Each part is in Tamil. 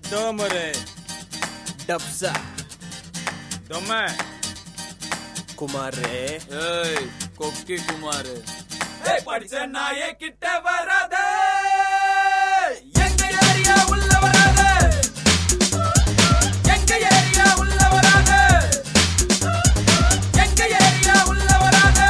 டோமரு டப்சா தொம்ம குமாரே ஏய் கொக்கி குமார் படிச்ச நாயே கிட்ட வராத எங்க ஏரியா உள்ள வராத எங்க ஏரியா உள்ள வராத எங்க ஏரியா உள்ள வராத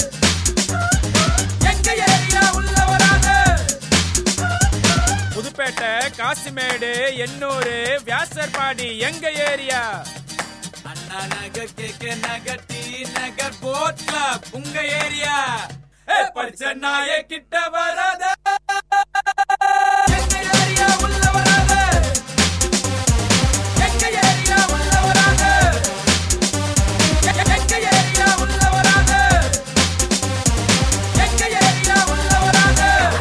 எங்க ஏரியா உள்ள வராத புதுப்பேட்டை காசிமேடு எண்ணூரு வியாசர்பாடி எங்க area Anna Nagar K K Nagar T Nagar boat club உங்க ஏரியா ஏ படிச்ச நாயே கிட்ட வராத எங்க ஏரியா உள்ள வராத எங்க ஏரியா உள்ள வராத எ- எங்க ஏரியா உள்ள வராத எங்க ஏரியா உள்ள வராத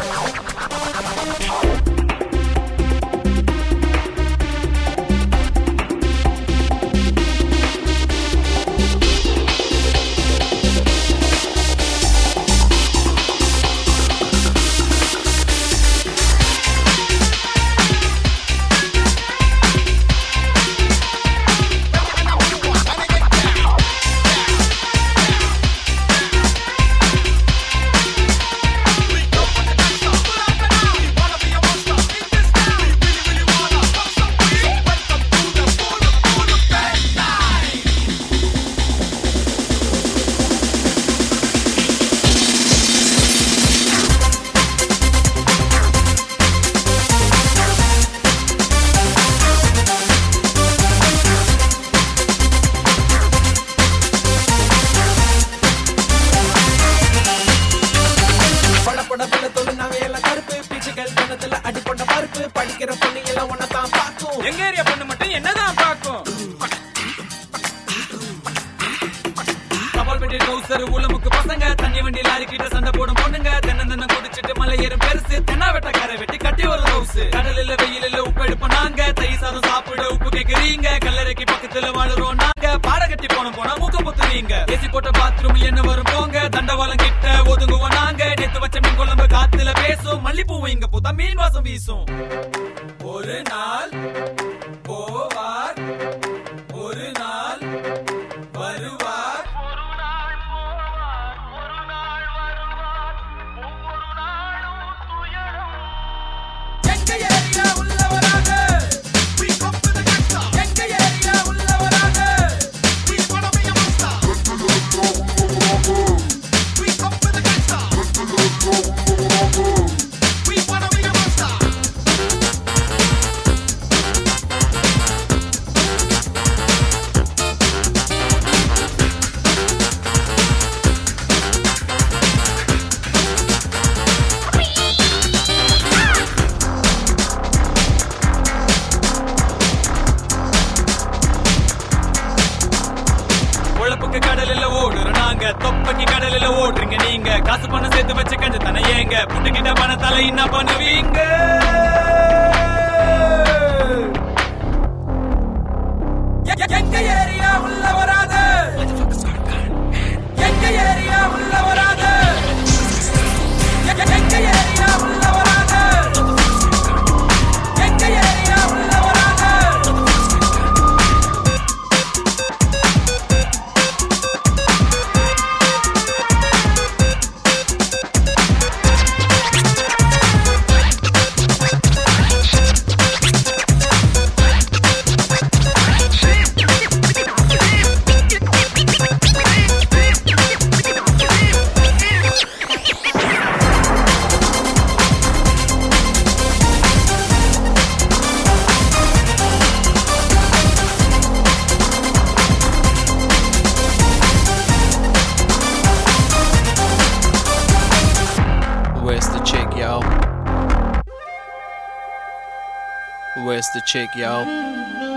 படப்பட பட தொழு நகையெல்லாம் கருப்பு பீச்சுகள் கணத்துல அடிப்பட்ட பருப்பு படிக்கிற பொண்ணு எல்லாம் ஒன்னதான் பார்க்கும் எங்க ஏரியா பொண்ணு மட்டும் என்னதான் பாக்கும் கபால் பெட்டி கௌசர் உலமுக்கு பசங்க தண்ணி வண்டி லாரி கிட்ட சண்டை போடும் பொண்ணுங்க தென்னந்தன்னம் குடிச்சிட்டு மலை ஏறும் பெருசு தென்னா வெட்ட கரை வெட்டி கட்டி வரும் ஹவுஸ் கடலில் வெயிலில் உப்பு எடுப்போம் நாங்க தை சாதம் சாப்பிட உப்பு கேக்குறீங்க கல்லறைக்கு பக்கத்துல வாழுறோம் நாங்க பாட கட்டி போன போனா மூக்க புத்துறீங்க ஏசி போட்ட பாத்ரூம் என்ன வரும் போங்க தண்டவாளம் கிட்ட ஒதுங்குவோம் நாங்க நேத்து வச்ச மீன் குழம்பு காத்துல பேசும் மல்லிப்பூவும் இங்க பூத்தா மீன் வாசம் வீசும் ஒரு நாள் போவார் ஒரு நாள் வருவார் எங்க ஏரியா உள்ள வராத எங்க ஏரியா உள்ள வராத உழப்புக்கு கடலில் ஓடுறோம் நாங்க தொப்பைக்கு கடலில் ஓடுறீங்க நீங்க காசு பணம் சேர்த்து வச்சு கஞ்ச தானே ஏங்க புட்டுக்கிட்ட பணத்தால என்ன பண்ணுவீங்க எ- எ- எங்க ஏரியா உள்ள வராத எங்க ஏரியா உள்ள வராத எ- எ- எங்க ஏரியா உள்ள வராத எங்க ஏரியா உள்ள வராத Where's the chick, yo? Where's the chick, yo?